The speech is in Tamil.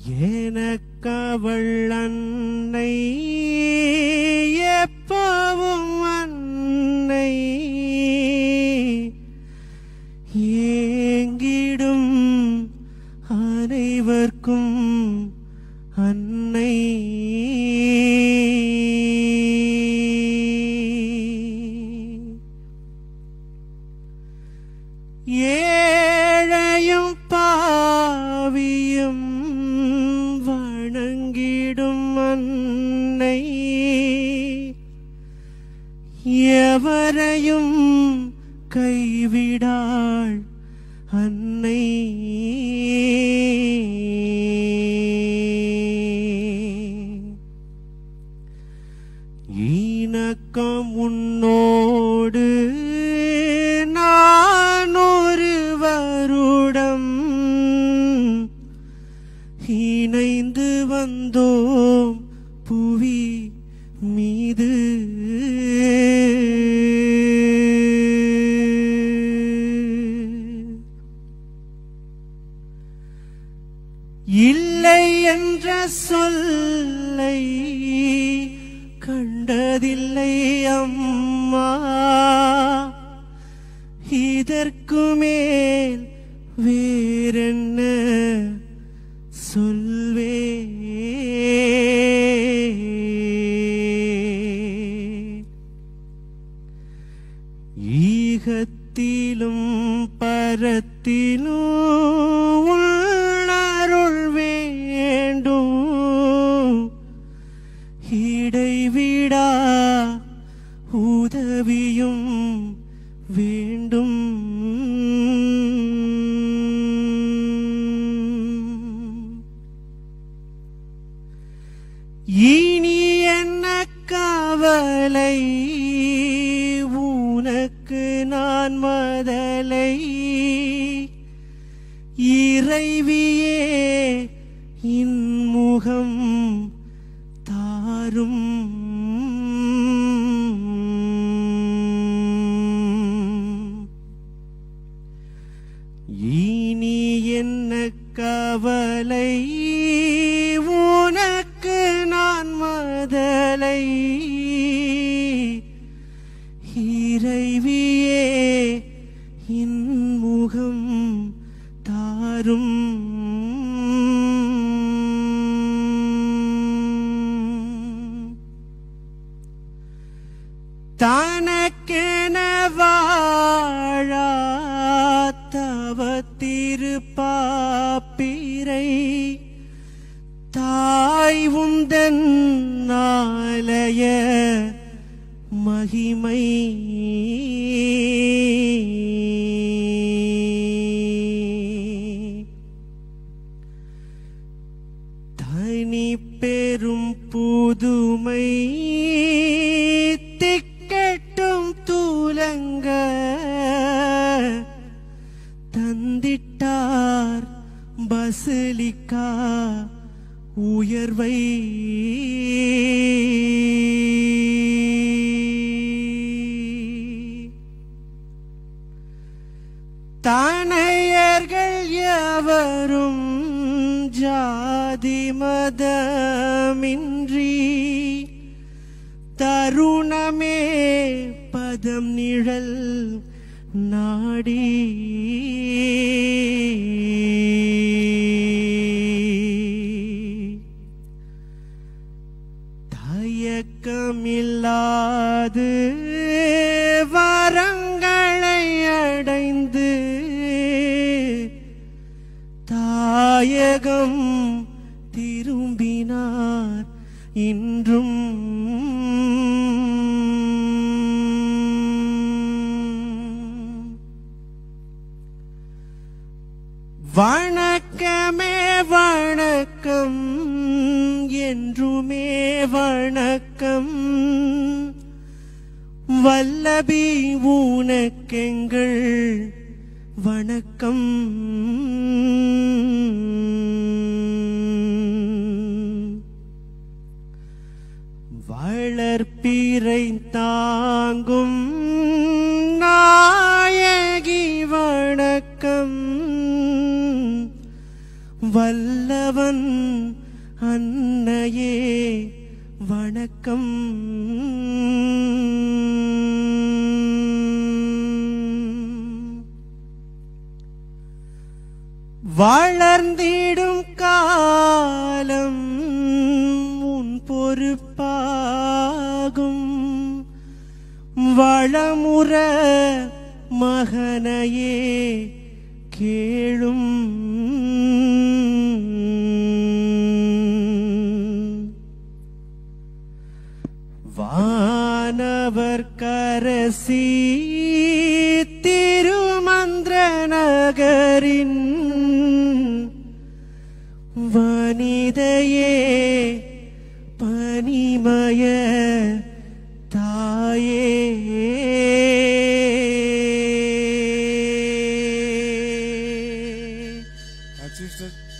எனக்கவள் அன்னை எப்பவும் அன்னை ஏங்கிடும் அனைவர்க்கும் அன்னை ஏழையும் பாவியும் வணங்கிடும் அன்னை எவரையும் கைவிடாள் அன்னை ஈனக்கம் உன்னோடு நான் ஒரு வருடம் இணைந்து வந்தோம் புவி மீது இல்லை என்ற சொல்லை கண்டதில்லை அம்மா இதற்கு மேல் வேறென்ன சொல்வே ஈகத்திலும் பரத்திலும் உள்ளருள் வேண்டும் இடைவிடா உதவியும் வேண்டும் இனி என்ன கவலை உனக்கு நான் மதலை இறைவியே இன்முகம் தாரும் இனி என்ன கவலை உனக்கு நான் மதலை இறைவியே இன்முகம் தாரும் தனக்கென வாழா தவத்திருப்பாப்பிரை தாய் உந்தன் நாளைய மகிமை தனி பெரும் புதுமை திக்கட்டும் தூலங்க தந்திட்டார் பசலிக்கா உயர்வை தானையர்கள் எவரும் ஜாதி மதமின்றி தருணமே பதம் நிழல் நாடி தயக்கமில்லாது வரங்களை அடைந்து தாயகம் திரும்பினார் இன்றும் வணக்கமே வணக்கம் என்றுமே வணக்கம் வல்லபி உனக்கெங்கள் வணக்கம் வளர்ப்பிறை தாங்கும் நாயகி வணக்கம் வல்லவன் அன்னையே வணக்கம் வளர்ந்திடும் காலம் உன் பொறுப்பாகும் வளமுற மகனையே கேளும் வானவர் கரசி திருமந்திர நகரின் வனிதையே பனிமய தாயே Our chief,